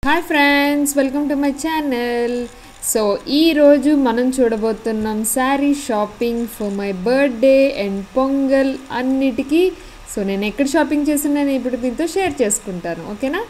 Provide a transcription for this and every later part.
Hi friends welcome to my channel so ఈరోజు మనం చూడబోతున్నాం sari shopping for my birthday and Pongal అన్నిటికీ సో నేను ఎక్కడ షాపింగ్ చేసిన నేను ఇప్పుడు మీతో షేర్ చేసుకుంటాను ఓకేనా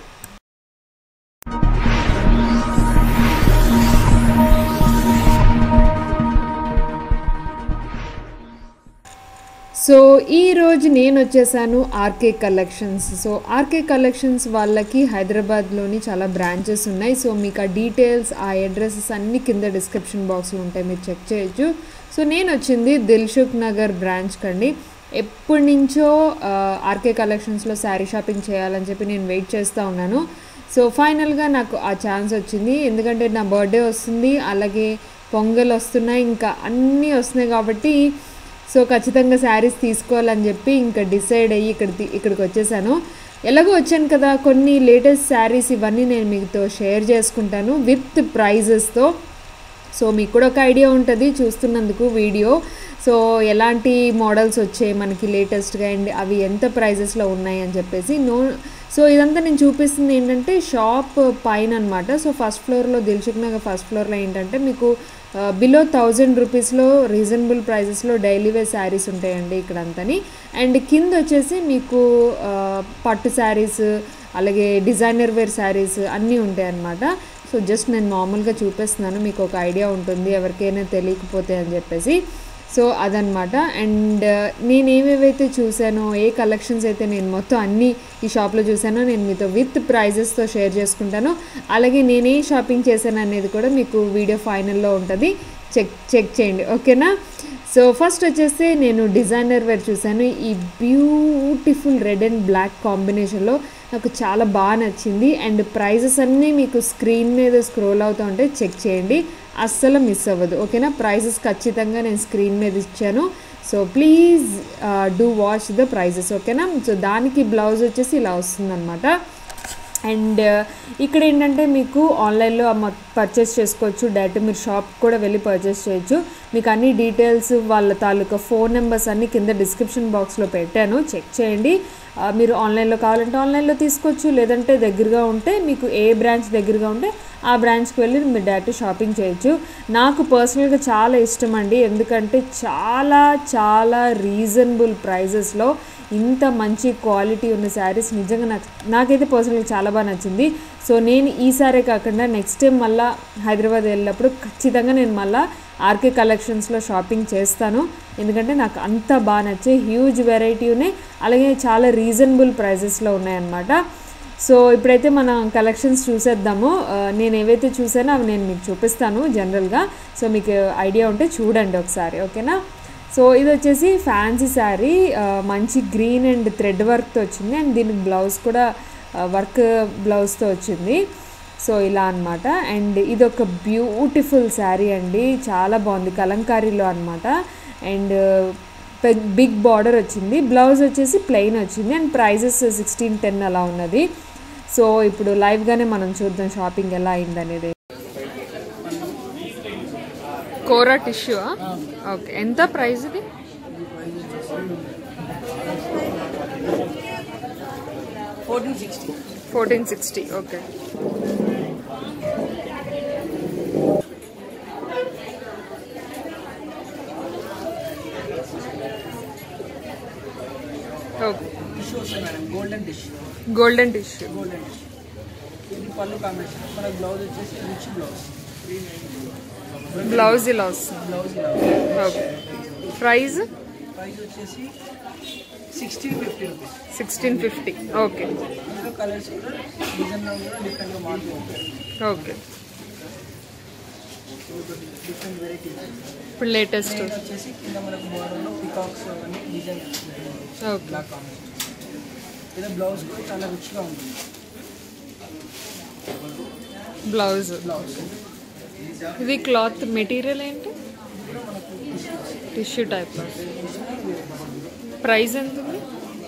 సో ఈరోజు నేను వచ్చేసాను RK collections so RK collections వాళ్ళకి హైదరాబాద్లోని చాలా బ్రాంచెస్ ఉన్నాయి సో మీకు ఆ డీటెయిల్స్ ఆ అడ్రసెస్ అన్నీ కింద డిస్క్రిప్షన్ బాక్స్లో ఉంటాయి మీరు చెక్ చేయొచ్చు సో నేను వచ్చింది దిల్షుక్ నగర్ బ్రాంచ్ కండి ఎప్పటి నుంచో ఆర్కే కలెక్షన్స్లో శారీ షాపింగ్ చేయాలని చెప్పి నేను వెయిట్ చేస్తూ ఉన్నాను సో ఫైనల్గా నాకు ఆ ఛాన్స్ వచ్చింది ఎందుకంటే నా బర్త్డే వస్తుంది అలాగే పొంగల్ వస్తున్నాయి ఇంకా అన్నీ వస్తున్నాయి కాబట్టి సో ఖచ్చితంగా శారీస్ తీసుకోవాలని చెప్పి ఇంకా డిసైడ్ అయ్యి ఇక్కడ ఇక్కడికి వచ్చేసాను ఎలాగో వచ్చాను కదా కొన్ని లేటెస్ట్ శారీస్ ఇవన్నీ నేను మీతో షేర్ చేసుకుంటాను విత్ ప్రైజెస్తో సో మీకు కూడా ఒక ఐడియా ఉంటుంది చూస్తున్నందుకు వీడియో సో ఎలాంటి మోడల్స్ వచ్చాయి మనకి లేటెస్ట్గా అండ్ అవి ఎంత ప్రైజెస్లో ఉన్నాయి అని చెప్పేసి నో సో ఇదంతా నేను చూపిస్తుంది ఏంటంటే షాప్ పైన అనమాట సో ఫస్ట్ ఫ్లోర్లో దిల్చుక్ నగర్ ఫస్ట్ ఫ్లోర్లో ఏంటంటే మీకు బిలో థౌజండ్ రూపీస్లో రీజనబుల్ ప్రైజెస్లో డైలీ వేర్ శారీస్ ఉంటాయండి ఇక్కడ అంతని అండ్ కింద వచ్చేసి మీకు పట్టు శారీస్ అలాగే డిజైనర్ వేర్ శారీస్ అన్నీ ఉంటాయి అన్నమాట సో జస్ట్ నేను నార్మల్గా చూపిస్తున్నాను మీకు ఒక ఐడియా ఉంటుంది ఎవరికైనా తెలియకపోతే అని చెప్పేసి సో అదనమాట అండ్ నేను ఏమేవైతే చూసానో ఏ కలెక్షన్స్ అయితే నేను మొత్తం అన్నీ ఈ షాప్లో చూసానో నేను మీతో విత్ ప్రైజెస్తో షేర్ చేసుకుంటాను అలాగే నేనే షాపింగ్ చేశాను అనేది కూడా మీకు వీడియో ఫైనల్లో ఉంటుంది చెక్ చెక్ చేయండి ఓకేనా సో ఫస్ట్ వచ్చేసి నేను డిజైనర్ వేర్ చూశాను ఈ బ్యూటిఫుల్ రెడ్ అండ్ బ్లాక్ కాంబినేషన్లో నాకు చాలా బాగా నచ్చింది అండ్ ప్రైజెస్ అన్నీ మీకు స్క్రీన్ మీద స్క్రోల్ అవుతూ ఉంటే చెక్ చేయండి అస్సలు మిస్ అవ్వదు ఓకేనా ప్రైజెస్ ఖచ్చితంగా నేను స్క్రీన్ మీద ఇచ్చాను so please do watch the prices ఓకేనా సో దానికి బ్లౌజ్ వచ్చేసి ఇలా వస్తుందన్నమాట అండ్ ఇక్కడ ఏంటంటే మీకు ఆన్లైన్లో పర్చేస్ చేసుకోవచ్చు డైరెక్ట్ మీరు షాప్ కూడా వెళ్ళి పర్చేస్ చేయొచ్చు మీకు అన్ని డీటెయిల్స్ వాళ్ళ తాలూకా ఫోన్ నెంబర్స్ అన్ని కింద డిస్క్రిప్షన్ బాక్స్లో పెట్టాను చెక్ చేయండి మీరు ఆన్లైన్లో కావాలంటే ఆన్లైన్లో తీసుకోవచ్చు లేదంటే దగ్గరగా ఉంటే మీకు ఏ బ్రాంచ్ దగ్గరగా ఉంటే ఆ బ్రాంచ్కి వెళ్ళి మీరు డైరెక్ట్ షాపింగ్ చేయొచ్చు నాకు పర్సనల్గా చాలా ఇష్టం అండి ఎందుకంటే చాలా చాలా రీజనబుల్ ప్రైజెస్లో ఇంత మంచి క్వాలిటీ ఉన్న శారీస్ నిజంగా నాకు నాకైతే పర్సనల్గా చాలా బాగా నచ్చింది సో నేను ఈ సారే కాకుండా నెక్స్ట్ టైం మళ్ళీ హైదరాబాద్ వెళ్ళినప్పుడు ఖచ్చితంగా నేను మళ్ళీ ఆర్కే కలెక్షన్స్లో షాపింగ్ చేస్తాను ఎందుకంటే నాకు అంత బాగా నచ్చే హ్యూజ్ వెరైటీ ఉన్నాయి అలాగే చాలా రీజనబుల్ ప్రైజెస్లో ఉన్నాయన్నమాట సో ఇప్పుడైతే మనం కలెక్షన్స్ చూసేద్దాము నేను ఏవైతే చూసానో అవి నేను మీకు చూపిస్తాను జనరల్గా సో మీకు ఐడియా ఉంటే చూడండి ఒకసారి ఓకేనా సో ఇది వచ్చేసి ఫ్యాన్సీ శారీ మంచి గ్రీన్ అండ్ థ్రెడ్ వర్క్తో వచ్చింది అండ్ దీనికి బ్లౌజ్ కూడా వర్క్ బ్లౌజ్తో వచ్చింది సో ఇలా అనమాట అండ్ ఇది ఒక బ్యూటిఫుల్ శారీ అండి చాలా బాగుంది కలంకారీలో అనమాట అండ్ బిగ్ బార్డర్ వచ్చింది బ్లౌజ్ వచ్చేసి ప్లెయిన్ వచ్చింది అండ్ ప్రైజెస్ సిక్స్టీన్ టెన్ అలా ఉన్నది సో ఇప్పుడు లైవ్గానే మనం చూద్దాం షాపింగ్ ఎలా అయిందనేది కోరా టిష్యూ ఓకే ఎంత ప్రైస్ ఇది fourteen sixty okay okay golden dish golden tissue golden dish ఇది పళ్ళు కాంబినేషన్ మన బ్లౌజ్ వచ్చేసి రిచ్ బ్లౌజ్ బ్లౌజ్ ఇలా వస్తుంది బ్లౌజ్ ఇలా ఓకే ప్రైస్ ప్రైస్ వచ్చేసి sixteen fifty rupees sixteen fifty okay ఇంకా కలర్స్ కూడా డిజైన్లో కూడా డిఫరెంట్గా మారుతూ ఉంటాయి ఓకే డిఫరెంట్ వెరైటీస్ ఇప్పుడు లేటెస్ట్ ప్లేన్ వచ్చేసి కింద మనకు బోర్డర్లో పికాక్స్ అన్ని డిజైన్ ఓకే బ్లాక్ కాంబినేషన్ ఇలా బ్లౌజ్ కూడా చాలా రిచ్గా ఉంటుంది బ్లౌజ్ బ్లౌజ్ ఇది క్లాత్ మెటీరియల్ ఏంటి టిష్యూ టైప్ ప్రైస్ ఎంత ఉంది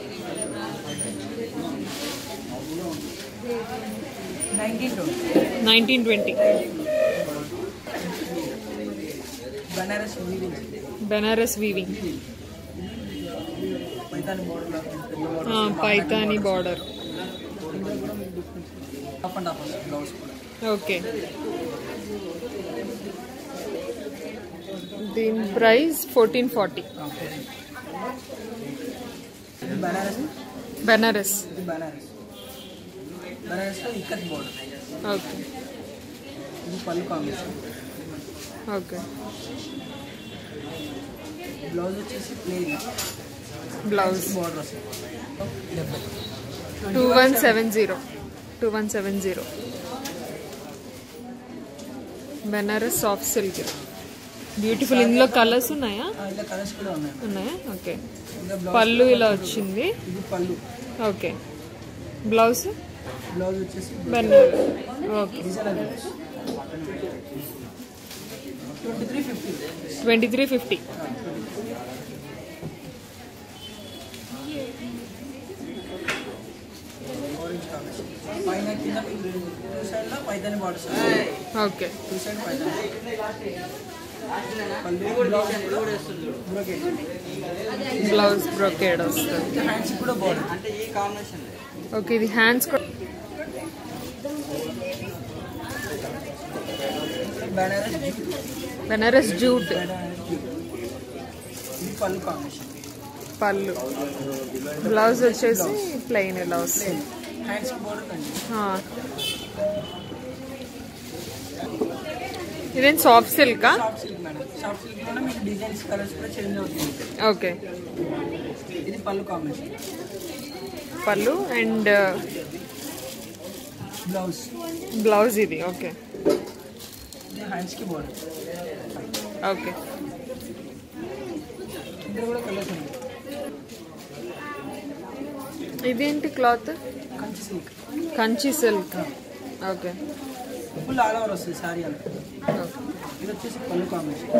nineteen twenty nineteen twenty Banaras weaving Benaras weaving Paithani border లాగా ఉంటుంది పైతాని బార్డర్ ఇందులో కూడా మీకు డిఫరెన్స్ హాఫ్ అండ్ హాఫ్ వస్తుంది బ్లౌజ్ కూడా ఓకే దీని ప్రైస్ ఫోర్టీన్ ఫార్టీ ఇది బనారస్ బెనారస్ ఇది బనారస్ బనారస్లో ఇక్కత్ బోర్డర్ ఓకే ఇది పళ్ళు కాంబినేషన్ ఓకే బ్లౌజ్ వచ్చేసి ప్లెయిన్ బ్లౌజ్ బోర్డర్ వస్తుంది డెబ్బై two one seven zero two one seven zero Benaras soft silk beautiful ఇందులో కలర్స్ ఉన్నాయా ఆ, ఇలా కలర్స్ కూడా ఉన్నాయి ఉన్నాయా ఓకే ఇంకా బ్లౌజ్ పళ్ళు ఇలా వచ్చింది ఇది పళ్ళు ఓకే బ్లౌజ్ బ్లౌజ్ వచ్చేసి Benaras okay designer blouse twenty three fifty twenty three fifty orange combination పైన కింద మీకు టూ సైడ్లో Paithani borders okay two side Paithani పళ్ళు బ్లౌజ్ కూడా బ్రోకెట్ బ్లౌజ్ బ్రోకేడ్ వస్తుంది హ్యాండ్స్ కూడా బార్డర్ ఓకే ఇది హ్యాండ్స్ కూడా బనారస్ బెనారస్ జూట్ బనారస్ ఇది పళ్ళు కాంబినేషన్ పళ్ళు బ్లౌజ్ వచ్చేసి ప్లెయిన్ ఇలా వస్తుంది హ్యాండ్స్ బోర్డర్ కండి ఆ. ఇదేం సాఫ్ట్ సిల్కా soft silk madam soft silk కూడా మీకు డిజైన్స్ కలర్స్ కూడా చేంజ్ అవుతుంది ఓకే ఇది పళ్ళు కాంబినేషన్ పళ్ళు అండ్ బ్లౌజ్ బ్లౌజ్ ఇది ఓకే ఇది హ్యాండ్స్కి బోర్డర్ ఓకే ఇందులో కూడా కలర్స్ ఉంది ఇదేంటి cloth Kanchi silk Kanchi silk okay full all over వస్తుంది సారీ అంతా ఇది వచ్చేసి పళ్ళు కాంబినేషన్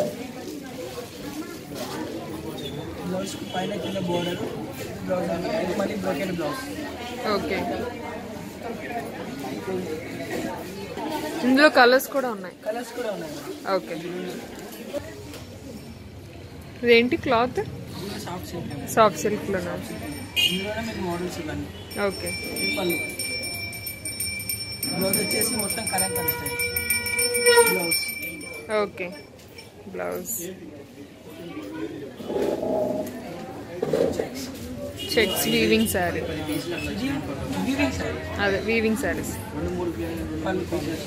బ్లౌజ్ పైన కింద బోర్డర్ బ్లౌజ్ ఇది మళ్ళీ బ్రోకెడ్ బ్లౌజ్ ఓకే ఇందులో కలర్స్ కూడా ఉన్నాయి కలర్స్ కూడా ఉన్నాయి మేడం ఓకే ఇదేంటి క్లాత్ ఇది సాఫ్ట్ సిల్క్ మేడం సాఫ్ట్ సిల్క్లో ఇందులోనే మీకు మోడల్స్ ఇవన్నీ ఓకే ఇది పళ్ళు బ్లౌజ్ వచ్చేసి మొత్తం కలర్ కలుస్తాయి blouse okay blouse checks weaving sari ఇది వీవింగ్ సారీ అదే వీవింగ్ శారీస్ పళ్ళు pieces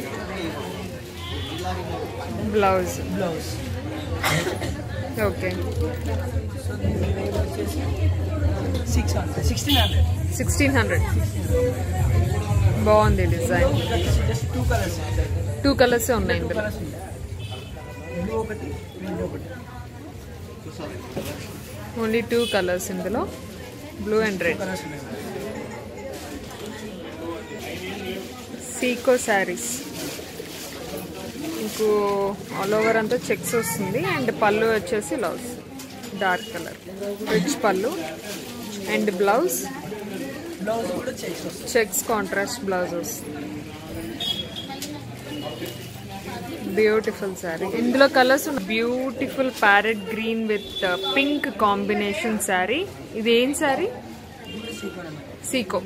blouse blouse okay so దీని రేట్ వచ్చేసి six hundred sixteen hundred sixteen hundred బాగుంది design just two colours two colours ఉన్నాయి టూ ఇందులో కలర్స్ ఉంటాయి బ్లూ ఒకటి రెడ్ ఒకటి ఓన్లీ టూ కలర్స్ ఇందులో బ్లూ అండ్ రెడ్ కలర్స్ ఉన్నాయి సీకో శారీస్ మీకు ఆల్ ఓవర్ అంతా చెక్స్ వస్తుంది అండ్ పళ్ళు వచ్చేసి ఇలా వస్తుంది డార్క్ కలర్ రిచ్ పళ్ళు అండ్ బ్లౌజ్ బ్లౌజ్ కూడా చెక్స్ వస్తుంది చెక్స్ కాంట్రాస్ట్ బ్లౌజ్ వస్తుంది బ్యూటిఫుల్ శారీ ఇందులో colours beautiful parrot green with pink combination sari ఇది ఏం శారీ ఇది సీక్వెన్ అన్నమాట సీకో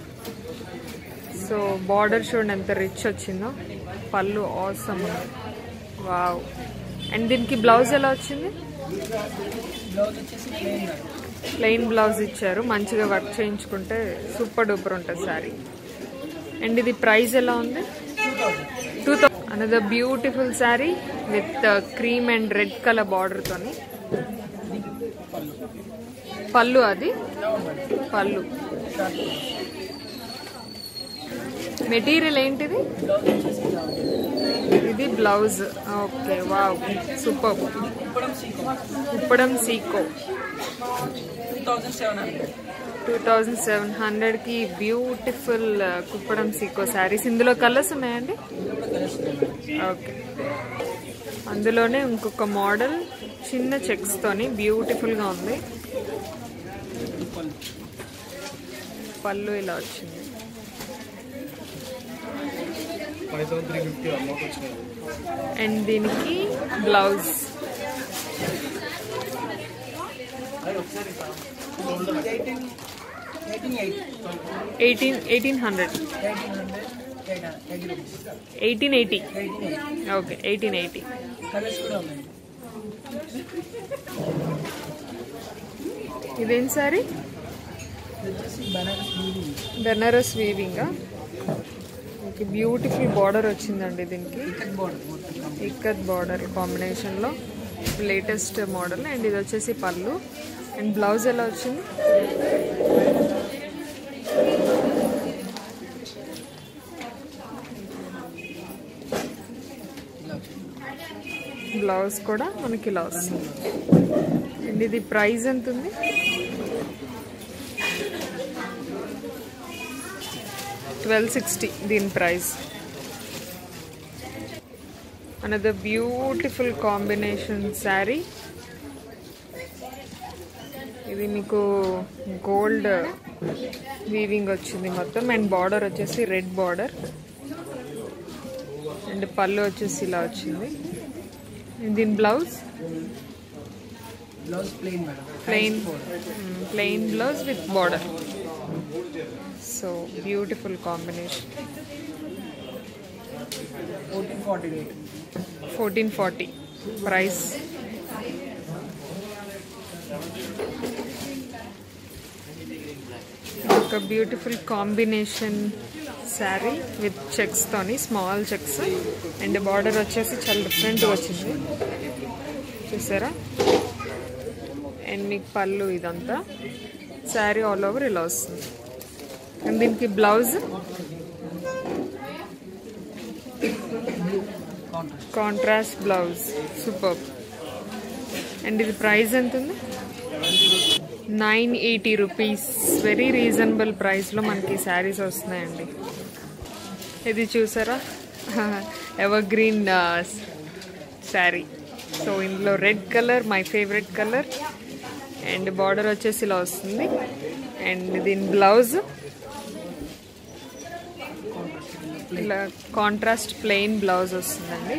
సో బార్డర్ చూడండి ఎంత రిచ్ వచ్చిందో పళ్ళు ఆసమ్ వావ్ అండ్ దీనికి బ్లౌజ్ ఎలా వచ్చింది బ్లౌజ్ వచ్చేసి ప్లెయిన్ ప్లెయిన్ బ్లౌజ్ ఇచ్చారు మంచిగా వర్క్ చేయించుకుంటే సూపర్ డూపర్ ఉంటుంది శారీ అండ్ ఇది ప్రైస్ ఎలా ఉంది two thousand two thousand another beautiful sari with cream and red colour బార్డర్తోని పళ్ళు పళ్ళు అది డౌన్ మేడం పళ్ళు షార్ట్ మెటీరియల్ ఏంటిది బ్లౌజ్ వచ్చేసి ఇలా ఉంటుంది. ఇది బ్లౌజ్ ఓకే వావ్ సూపర్ ఇది కుప్పడం సీక్వెన్ కుప్పడం సీకో two thousand seven hundred two thousand seven హండ్రెడ్కి బ్యూటిఫుల్ కుప్పడం సీకో శారీస్ ఇందులో కలర్స్ ఉన్నాయండి ఇది కూడా కలర్స్ ఉన్నాయి ఓకే అందులోనే ఇంకొక మోడల్ చిన్న చెక్స్తోని బ్యూటిఫుల్గా ఉంది ఇది పళ్ళు పళ్ళు ఇలా వచ్చింది five thousand three fifty amount వచ్చినాయి అండ్ దీనికి blouse eighteen eighteen eight eighteen eighteen hundred eighteen hundred eighty rupees eighteen eighty eighteen eighty okay eighteen eighty colours కూడా ఉన్నాయి ఇదేం సారీ ఇది వచ్చేసి బనారస్ వీవింగ్ బెనారస్ వీవింగా ఓకే బ్యూటిఫుల్ బార్డర్ వచ్చిందండి దీనికి కట్ బోర్డర్ మొత్తం ఇక్కత్ బార్డర్ కాంబినేషన్లో లేటెస్ట్ మోడల్ అండ్ ఇది వచ్చేసి పళ్ళు అండ్ బ్లౌజ్ ఎలా వచ్చింది ఇలా వచ్చింది బ్లౌజ్ కూడా మనకి ఇలా వస్తుంది అండ్ ఇది ప్రైస్ ఎంత ఉంది ట్వెల్వ్ సిక్స్టీ దీని price another beautiful combination sari ఇది మీకు గోల్డ్ వీవింగ్ వచ్చింది మొత్తం అండ్ బార్డర్ వచ్చేసి రెడ్ బార్డర్ అండ్ పళ్ళు వచ్చేసి ఇలా వచ్చింది And దీని blouse blouse plain madam plain plain blouse with border so beautiful combination fourteen forty eight fourteen forty price ఒక బ్యూటిఫుల్ కాంబినేషన్ శారీ విత్ చెక్స్తోని స్మాల్ చెక్స్ అండ్ బార్డర్ వచ్చేసి చాలా డిఫరెంట్గా వచ్చింది చూసారా అండ్ మీకు పళ్ళు ఇదంతా శారీ ఆల్ ఓవర్ ఇలా వస్తుంది అండ్ దీనికి blouse contrast contrast blouse super and ఇది ప్రైస్ ఎంత ఉంది nine eighty rupees very reasonable ప్రైస్లో మనకి శారీస్ వస్తున్నాయండి ఇది చూసారా ఎవర్ గ్రీన్ శారీ సో ఇందులో red colour my favourite colour and border వచ్చేసి ఇలా వస్తుంది అండ్ దీని బ్లౌజ్ ఇలా కాంట్రాస్ట్ ప్లెయిన్ బ్లౌజ్ వస్తుందండి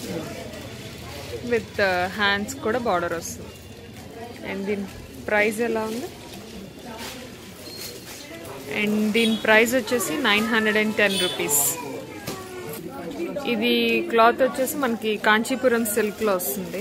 విత్ హ్యాండ్స్ కూడా బార్డర్ వస్తుంది అండ్ దీని ప్రైస్ ఎలా ఉంది అండ్ దీని ప్రైస్ వచ్చేసి nine hundred and ten rupees ఇది క్లాత్ వచ్చేసి మనకి కాంచీపురం సిల్క్లో వస్తుంది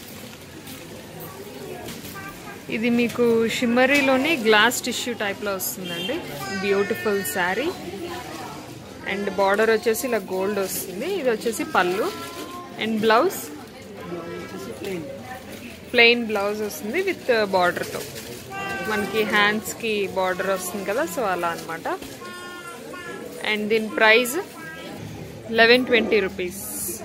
ఇది మీకు షిమ్మరీలోని గ్లాస్ టిష్యూ టైప్లో వస్తుందండి బ్యూటిఫుల్ శారీ అండ్ బార్డర్ వచ్చేసి ఇలా గోల్డ్ వస్తుంది ఇది వచ్చేసి పళ్ళు అండ్ బ్లౌజ్ వచ్చేసి ప్లెయిన్ ప్లెయిన్ బ్లౌజ్ వస్తుంది విత్ బార్డర్తో మనకి హ్యాండ్స్కి బార్డర్ వస్తుంది కదా సో అలా అనమాట అండ్ దీని price eleven twenty rupees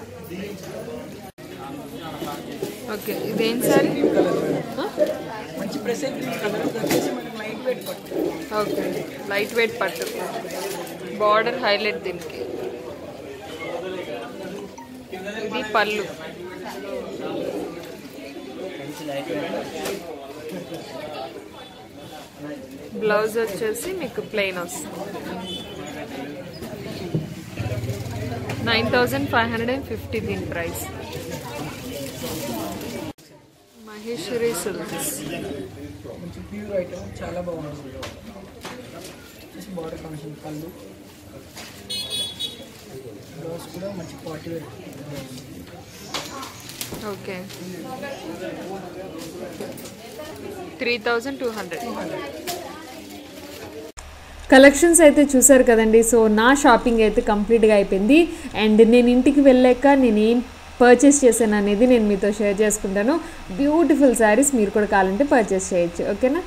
okay ఇదేం సార్ కలర్ మంచి ప్రెస్ అయిపోయింది కలర్ వచ్చేసి మనకి లైట్ వెయిట్ పట్టు ఓకే లైట్ వెయిట్ పట్టు బార్డర్ హైలైట్ దీనికి ఇది పళ్ళు బ్లౌజ్ వచ్చేసి మీకు ప్లెయిన్ వస్తుంది nine thousand five hundred and fifty దీని ప్రైస్ మహేశ్వరి సిల్క్స్ కొంచెం ప్యూర్ ఐటమ్ చాలా బాగుంది వచ్చేసి బార్డర్ ఫంక్షన్ పళ్ళు బ్లౌజ్ కూడా మంచి party wear okay three thousand two hundred collections అయితే చూసారు కదండి సో నా షాపింగ్ అయితే కంప్లీట్గా అయిపోయింది అండ్ నేను ఇంటికి వెళ్ళాక నేను ఏం పర్చేస్ చేశాను అనేది నేను మీతో షేర్ చేసుకుంటాను బ్యూటిఫుల్ శారీస్ మీరు కూడా కావాలంటే పర్చేస్ చేయొచ్చు ఓకేనా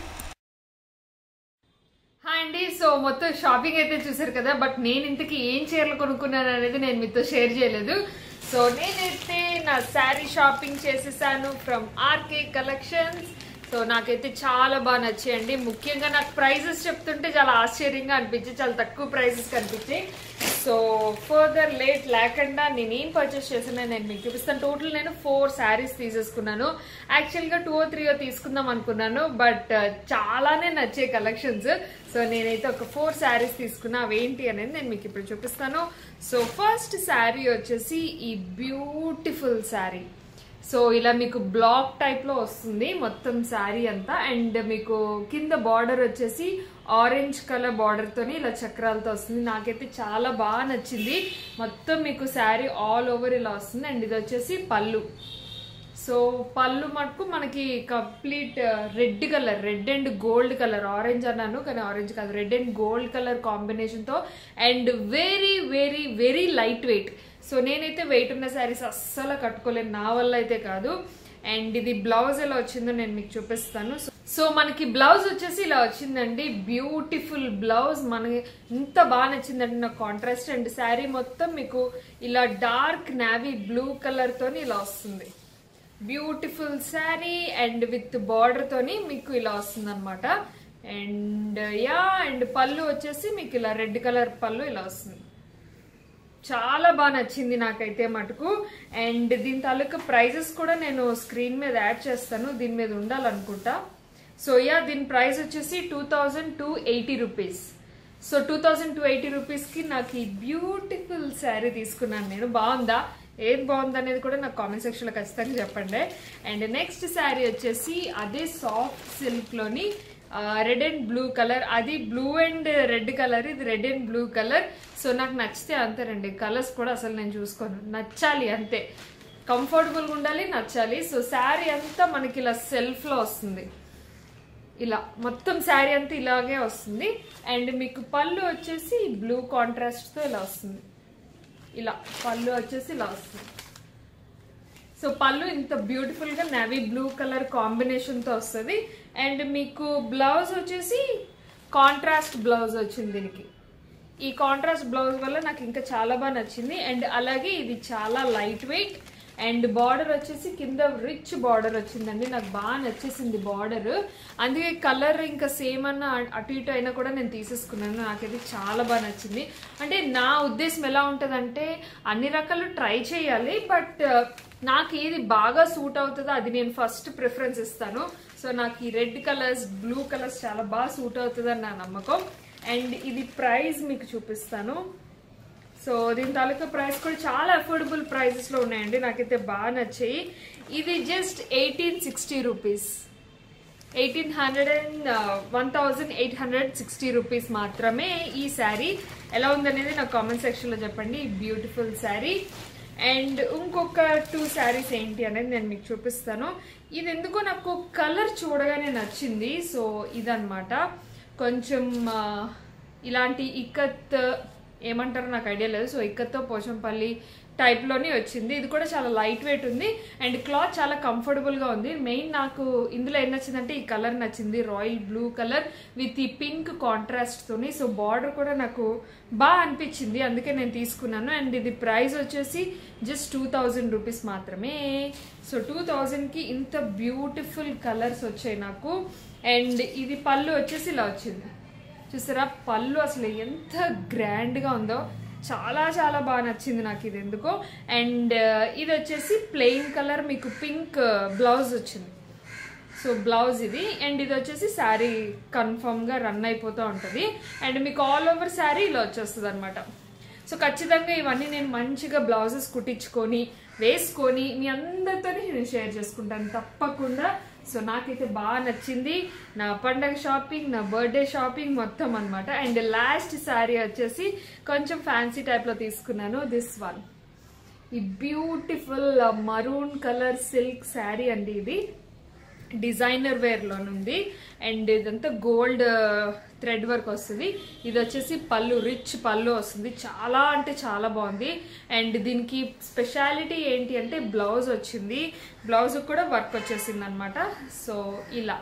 హాయ్ అండి సో మొత్తం షాపింగ్ అయితే చూసారు కదా బట్ నేను ఇంతకీ ఏం చీరలు కొనుక్కున్నాను అనేది నేను మీతో షేర్ చేయలేదు సో నేనైతే నా శారీ షాపింగ్ చేసేసాను ఫ్రమ్ ఆర్కే కలెక్షన్స్ సో నాకైతే చాలా బాగా నచ్చాయండి ముఖ్యంగా నాకు ప్రైజెస్ చెప్తుంటే చాలా ఆశ్చర్యంగా అనిపించింది చాలా తక్కువ ప్రైజెస్ కనిపించాయి సో ఫర్దర్ లేట్ లేకుండా నేను ఏం పర్చేస్ చేసానో నేను మీకు చూపిస్తాను టోటల్ నేను ఫోర్ శారీస్ తీసేసుకున్నాను యాక్చువల్గా టూ ఓ త్రీ తీసుకుందాం అనుకున్నాను బట్ చాలానే నచ్చే కలెక్షన్స్ సో నేనైతే ఒక ఫోర్ శారీస్ తీసుకున్నా అవేంటి అనేది నేను మీకు ఇప్పుడు చూపిస్తాను సో ఫస్ట్ శారీ వచ్చేసి ఈ బ్యూటిఫుల్ శారీ సో ఇలా మీకు బ్లాక్ టైప్ లో వస్తుంది మొత్తం శారీ అంతా అండ్ మీకు కింద బార్డర్ వచ్చేసి ఆరెంజ్ కలర్ బార్డర్ తోని ఇలా చక్రాలతో వస్తుంది నాకైతే చాలా బాగా నచ్చింది మొత్తం మీకు శారీ ఆల్ ఓవర్ ఇలా వస్తుంది అండ్ ఇది వచ్చేసి పళ్ళు సో పళ్ళు మటుకు మనకి complete red colour red and gold colour orange అన్నాను కానీ ఆరెంజ్ కాదు రెడ్ అండ్ గోల్డ్ కలర్ కాంబినేషన్తో and very very very light weight so నేనైతే వెయిట్ ఉన్న శారీస్ అస్సలు కట్టుకోలేను నా వల్ల అయితే కాదు అండ్ ఇది బ్లౌజ్ ఎలా వచ్చిందో నేను మీకు చూపిస్తాను సో మనకి బ్లౌజ్ వచ్చేసి ఇలా వచ్చిందండి బ్యూటిఫుల్ బ్లౌజ్ మనకి ఇంత బాగా నచ్చిందండి నాకు కాంట్రాస్ట్ అండ్ శారీ మొత్తం మీకు ఇలా డార్క్ నావీ బ్లూ కలర్ తోని ఇలా వస్తుంది beautiful sari and with border తోని మీకు ఇలా వస్తుంది అనమాట అండ్ యా అండ్ పళ్ళు వచ్చేసి మీకు ఇలా రెడ్ కలర్ పళ్ళు ఇలా వస్తుంది చాలా బాగా నచ్చింది నాకైతే మటుకు అండ్ దీని తాలూకా ప్రైజెస్ కూడా నేను స్క్రీన్ మీద యాడ్ చేస్తాను దీని మీద ఉండాలనుకుంటా సో యా దీని ప్రైస్ వచ్చేసి two thousand two eighty rupees so two thousand two eighty రూపీస్కి నాకు ఈ బ్యూటిఫుల్ శారీ తీసుకున్నాను నేను బాగుందా ఏది బాగుంది అనేది కూడా నాకు కామెంట్ సెక్షన్లో ఖచ్చితంగా చెప్పండి అండ్ నెక్స్ట్ శారీ వచ్చేసి అదే సాఫ్ట్ సిల్క్లోని రెడ్ అండ్ బ్లూ కలర్ అది బ్లూ అండ్ రెడ్ కలర్ ఇది red and blue colour so నాకు నచ్చితే అంతేనండి కలర్స్ కూడా అసలు నేను చూసుకోను నచ్చాలి అంతే కంఫర్టబుల్గా ఉండాలి నచ్చాలి సో శారీ అంతా మనకి ఇలా సెల్ఫ్లో వస్తుంది ఇలా మొత్తం శారీ అంతా ఇలాగే వస్తుంది అండ్ మీకు పళ్ళు వచ్చేసి బ్లూ కాంట్రాస్ట్తో ఇలా వస్తుంది ఇలా పళ్ళు వచ్చేసి ఇలా వస్తుంది సో పళ్ళు ఇంత బ్యూటిఫుల్ గా నావీ బ్లూ కలర్ కాంబినేషన్ తో వస్తుంది అండ్ మీకు బ్లౌజ్ వచ్చేసి కాంట్రాస్ట్ బ్లౌజ్ వచ్చింది దీనికి ఈ కాంట్రాస్ట్ బ్లౌజ్ వల్ల నాకు ఇంకా చాలా బాగా నచ్చింది అండ్ అలాగే ఇది చాలా లైట్ వెయిట్ అండ్ బార్డర్ వచ్చేసి కింద రిచ్ బార్డర్ వచ్చిందండి నాకు బాగా నచ్చేసింది బార్డర్ అందుకే కలర్ ఇంకా సేమ్ అన్న అటు ఇటు అయినా కూడా నేను తీసేసుకున్నాను నాకైతే చాలా బాగా నచ్చింది అంటే నా ఉద్దేశం ఎలా ఉంటుందంటే అన్ని రకాలు ట్రై చేయాలి బట్ నాకు ఏది బాగా సూట్ అవుతుందో అది నేను ఫస్ట్ ప్రిఫరెన్స్ ఇస్తాను సో నాకు ఈ రెడ్ కలర్స్ బ్లూ కలర్స్ చాలా బాగా సూట్ అవుతుందని నా నమ్మకం అండ్ ఇది ప్రైస్ మీకు చూపిస్తాను సో దీని తాలూకా ప్రైస్ కూడా చాలా అఫోర్డబుల్ ప్రైజెస్లో ఉన్నాయండి నాకైతే బాగా నచ్చాయి ఇది just eighteen sixty rupees eighteen hundred and one thousand eight hundred sixty rupees మాత్రమే ఈ శారీ ఎలా ఉందనేది నాకు కామెంట్ సెక్షన్లో చెప్పండి బ్యూటిఫుల్ శారీ అండ్ ఇంకొక టూ శారీస్ ఏంటి అనేది నేను మీకు చూపిస్తాను ఇది ఎందుకో నాకు కలర్ చూడగానే నచ్చింది సో ఇదనమాట కొంచెం ఆ, ఇలాంటి ఇక్కత్ ఏమంటారో నాకు ఐడియా లేదు సో ఇక్కత్తో పోచంపల్లి టైప్లోనే వచ్చింది ఇది కూడా చాలా లైట్ వెయిట్ ఉంది అండ్ క్లాత్ చాలా కంఫర్టబుల్గా ఉంది మెయిన్ నాకు ఇందులో ఏం నచ్చిందంటే ఈ కలర్ నచ్చింది రాయల్ బ్లూ కలర్ విత్ ఈ పింక్ కాంట్రాస్ట్తోని సో బార్డర్ కూడా నాకు బాగా అనిపించింది అందుకే నేను తీసుకున్నాను అండ్ ఇది ప్రైస్ వచ్చేసి జస్ట్ టూ థౌజండ్ రూపీస్ మాత్రమే సో టూ థౌజండ్కి ఇంత బ్యూటిఫుల్ కలర్స్ వచ్చాయి నాకు అండ్ ఇది పళ్ళు వచ్చేసి ఇలా వచ్చింది చూసారా పళ్ళు అసలు ఎంత గ్రాండ్గా ఉందో చాలా చాలా బాగా నచ్చింది నాకు ఇది ఎందుకో అండ్ ఇది వచ్చేసి ప్లెయిన్ కలర్ మీకు పింక్ బ్లౌజ్ వచ్చింది సో బ్లౌజ్ ఇది అండ్ ఇది వచ్చేసి శారీ కన్ఫర్మ్గా రన్ అయిపోతూ ఉంటుంది అండ్ మీకు ఆల్ ఓవర్ శారీ ఇలా వచ్చేస్తుంది అనమాట సో ఖచ్చితంగా ఇవన్నీ నేను మంచిగా బ్లౌజెస్ కుట్టించుకొని వేసుకొని మీ అందరితో నేను షేర్ చేసుకుంటాను తప్పకుండా సో నాకైతే బాగా నచ్చింది నా పండగ షాపింగ్ నా బర్త్డే షాపింగ్ మొత్తం అనమాట అండ్ లాస్ట్ శారీ వచ్చేసి కొంచెం ఫ్యాన్సీ టైప్లో తీసుకున్నాను దిస్ వన్ ఈ beautiful maroon colour silk sari అండి ఇది డిజైనర్ వేర్లో ఉంది అండ్ ఇదంతా గోల్డ్ థ్రెడ్ వర్క్ వస్తుంది ఇది వచ్చేసి పళ్ళు రిచ్ పళ్ళు వస్తుంది చాలా అంటే చాలా బాగుంది అండ్ దీనికి స్పెషాలిటీ ఏంటి అంటే బ్లౌజ్ వచ్చింది బ్లౌజ్ కూడా వర్క్ వచ్చేసింది అనమాట సో ఇలా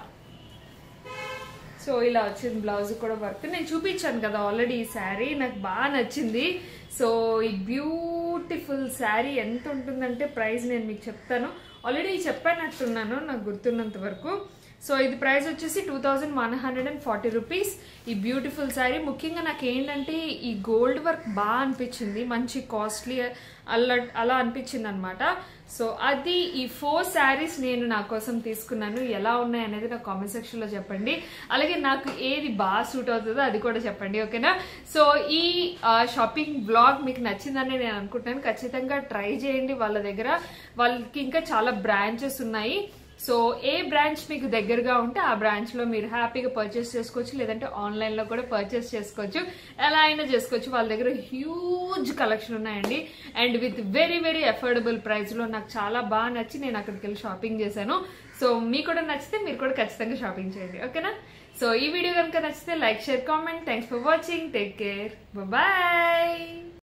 సో ఇలా వచ్చింది బ్లౌజ్ కూడా వర్క్ నేను చూపించాను కదా ఆల్రెడీ ఈ శారీ నాకు బాగా నచ్చింది సో ఈ బ్యూటిఫుల్ శారీ ఎంత ఉంటుందంటే ప్రైస్ నేను మీకు చెప్తాను ఆల్రెడీ చెప్పానట్టున్నాను నాకు గుర్తున్నంత వరకు సో ఇది ప్రైస్ వచ్చేసి two thousand one hundred and forty rupees ఈ బ్యూటిఫుల్ శారీ ముఖ్యంగా నాకు ఏంటంటే ఈ గోల్డ్ వర్క్ బాగా అనిపించింది మంచి కాస్ట్లీ అలా అలా అనిపించింది అనమాట సో అది ఈ ఫోర్ శారీస్ నేను నా కోసం తీసుకున్నాను ఎలా ఉన్నాయి అనేది నాకు కామెంట్ సెక్షన్లో చెప్పండి అలాగే నాకు ఏది బాగా సూట్ అవుతుందో అది కూడా చెప్పండి ఓకేనా సో ఈ షాపింగ్ బ్లాగ్ మీకు నచ్చిందని నేను అనుకుంటున్నాను ఖచ్చితంగా ట్రై చేయండి వాళ్ళ దగ్గర వాళ్ళకి ఇంకా చాలా బ్రాంచెస్ ఉన్నాయి సో ఏ బ్రాంచ్ మీకు దగ్గరగా ఉంటే ఆ బ్రాంచ్ లో మీరు హ్యాపీగా పర్చేస్ చేసుకోవచ్చు లేదంటే ఆన్లైన్ లో కూడా పర్చేస్ చేసుకోవచ్చు ఎలా అయినా చేసుకోవచ్చు వాళ్ళ దగ్గర హ్యూజ్ కలెక్షన్ ఉన్నాయండి and with very very affordable price లో నాకు చాలా బాగా నచ్చి నేను అక్కడికి వెళ్ళి షాపింగ్ చేశాను సో మీకు కూడా నచ్చితే మీరు కూడా ఖచ్చితంగా షాపింగ్ చేయండి ఓకేనా సో ఈ వీడియో కనుక నచ్చితే like share comment thanks for watching take care bye